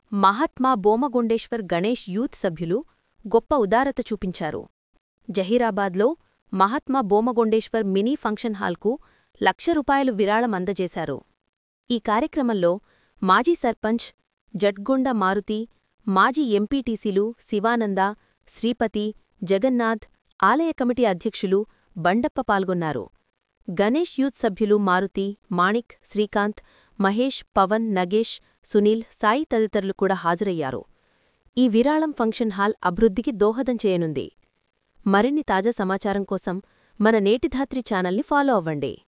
Mahatma బోమగుండేశ్వర్ Ganesh youth సభ్యులు గొప్ప ఉదారత చూపించారు జహీరాబాద్లో మహాత్మా బోమగొండేశ్వర్ మినీ ఫంక్షన్ హాల్కు లక్ష రూపాయలు విరాళం అందజేశారు ఈ కార్యక్రమంలో మాజీ సర్పంచ్ జడ్గొండ మారుతి మాజీ ఎంపీటీసీలు శివానంద శ్రీపతి జగన్నాథ్ ఆలయ కమిటీ అధ్యక్షులు బండప్ప పాల్గొన్నారు గణేష్ యూత్ సభ్యులు మారుతి మాణిక్ శ్రీకాంత్ మహేష్ పవన్ నగేష్ సునీల్ సాయి తదితరులు కూడా హాజరయ్యారు ఈ విరాళం ఫంక్షన్ హాల్ అభివృద్ధికి దోహదం చేయనుంది మరిన్ని తాజా సమాచారం కోసం మన నేటిధాత్రి ఛానల్ని ఫాలో అవ్వండి